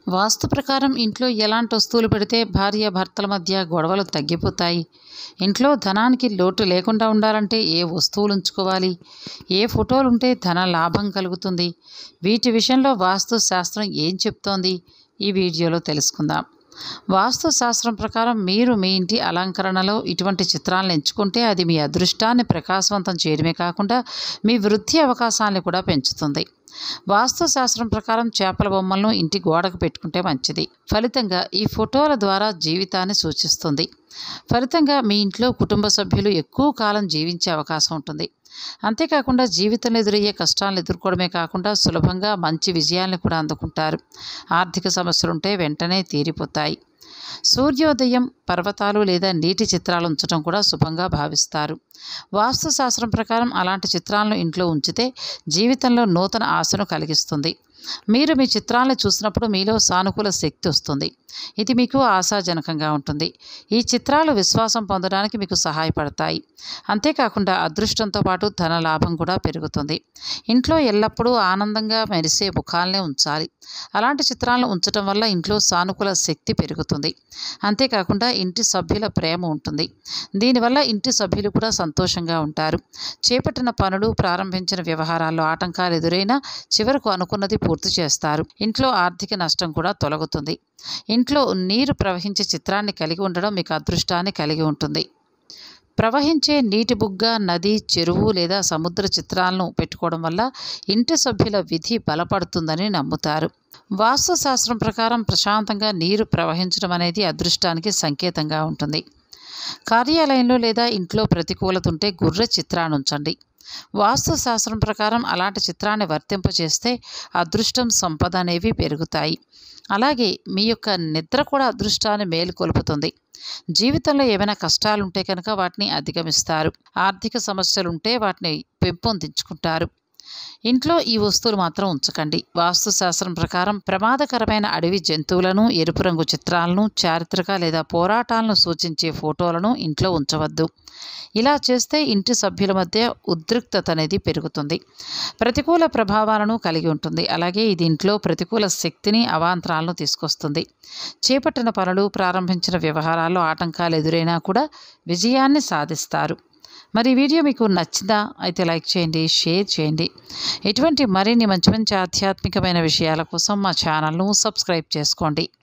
వాస్తు ప్రకారం ఇంట్లో ఎలాంటి వస్తువులు పెడితే భార్య భర్తల మధ్య గొడవలు తగ్గిపోతాయి ఇంట్లో ధనానికి లోటు లేకుండా ఉండాలంటే ఏ వస్తువులు ఉంచుకోవాలి ఏ ఫోటోలు ఉంటే ధన లాభం కలుగుతుంది వీటి విషయంలో వాస్తు శాస్త్రం ఏం చెప్తోంది ఈ వీడియోలో తెలుసుకుందాం వాస్తు శాస్త్రం ప్రకారం మీరు మీ ఇంటి అలంకరణలో ఇటువంటి చిత్రాలను ఎంచుకుంటే అది మీ అదృష్టాన్ని ప్రకాశవంతం చేయడమే కాకుండా మీ వృద్ధి అవకాశాలను కూడా పెంచుతుంది వాస్తు శాస్త్రం ప్రకారం చేపల బొమ్మలను ఇంటి గోడకు పెట్టుకుంటే మంచిది ఫలితంగా ఈ ఫోటోల ద్వారా జీవితాన్ని సూచిస్తుంది ఫలితంగా మీ ఇంట్లో కుటుంబ సభ్యులు ఎక్కువ కాలం జీవించే అవకాశం ఉంటుంది అంతేకాకుండా జీవితంలో ఎదురయ్యే కష్టాలను ఎదుర్కోవడమే కాకుండా సులభంగా మంచి విజయాలను కూడా అందుకుంటారు ఆర్థిక సమస్యలుంటే వెంటనే తీరిపోతాయి సూర్యోదయం పర్వతాలు లేదా నీటి చిత్రాలు ఉంచడం కూడా శుభంగా భావిస్తారు వాస్తు శాస్త్రం ప్రకారం అలాంటి చిత్రాలను ఇంట్లో ఉంచితే జీవితంలో నూతన ఆశను కలిగిస్తుంది మీరు మీ చిత్రాలను చూసినప్పుడు మీలో సానుకూల శక్తి వస్తుంది ఇది మీకు ఆశాజనకంగా ఉంటుంది ఈ చిత్రాలు విశ్వాసం పొందడానికి మీకు సహాయపడతాయి అంతేకాకుండా అదృష్టంతో పాటు ధన లాభం కూడా పెరుగుతుంది ఇంట్లో ఎల్లప్పుడూ ఆనందంగా మెరిసే ముఖాలనే ఉంచాలి అలాంటి చిత్రాలను ఉంచడం వల్ల ఇంట్లో సానుకూల శక్తి పెరుగుతుంది అంతేకాకుండా ఇంటి సభ్యుల ప్రేమ ఉంటుంది దీనివల్ల ఇంటి సభ్యులు కూడా సంతోషంగా ఉంటారు చేపట్టిన పనులు ప్రారంభించిన వ్యవహారాల్లో ఆటంకాలు ఎదురైనా చివరకు అనుకున్నది పూర్తి చేస్తారు ఇంట్లో ఆర్థిక నష్టం కూడా తొలగుతుంది ఇంట్లో నీరు ప్రవహించే చిత్రాన్ని కలిగి ఉండడం మీకు అదృష్టాన్ని కలిగి ఉంటుంది ప్రవహించే నీటి బుగ్గ నది చెరువు లేదా సముద్ర చిత్రాలను పెట్టుకోవడం వల్ల ఇంటి సభ్యుల విధి బలపడుతుందని నమ్ముతారు వాస్తు శాస్త్రం ప్రకారం ప్రశాంతంగా నీరు ప్రవహించడం అనేది అదృష్టానికి సంకేతంగా ఉంటుంది కార్యాలయంలో లేదా ఇంట్లో ప్రతికూలత ఉంటే గుర్రె చిత్రాన్ని ఉంచండి వాస్తు శాస్త్రం ప్రకారం అలాంటి చిత్రాన్ని వర్తింపచేస్తే అదృష్టం సంపద అనేవి పెరుగుతాయి అలాగే మీ యొక్క నిద్ర కూడా అదృష్టాన్ని మేలుకొల్పుతుంది జీవితంలో ఏమైనా కష్టాలు ఉంటే కనుక వాటిని అధిగమిస్తారు ఆర్థిక సమస్యలు ఉంటే వాటిని పెంపొందించుకుంటారు ఇంట్లో ఈ వస్తువులు మాత్రం ఉంచకండి వాస్తు శాస్త్రం ప్రకారం ప్రమాదకరమైన అడవి జంతువులను ఎరుపు రంగు చిత్రాలను చారిత్రక లేదా పోరాటాలను సూచించే ఫోటోలను ఇంట్లో ఉంచవద్దు ఇలా చేస్తే ఇంటి సభ్యుల మధ్య ఉద్రిక్తత అనేది పెరుగుతుంది ప్రతికూల ప్రభావాలను కలిగి ఉంటుంది అలాగే ఇది ఇంట్లో ప్రతికూల శక్తిని అవాంతరాలను తీసుకొస్తుంది చేపట్టిన పనులు ప్రారంభించిన వ్యవహారాల్లో ఆటంకాలు ఎదురైనా కూడా విజయాన్ని సాధిస్తారు మరి ఈ వీడియో మీకు నచ్చిందా అయితే లైక్ చేయండి షేర్ చేయండి ఇటువంటి మరిన్ని మంచి మంచి ఆధ్యాత్మికమైన విషయాల కోసం మా ఛానల్ను సబ్స్క్రైబ్ చేసుకోండి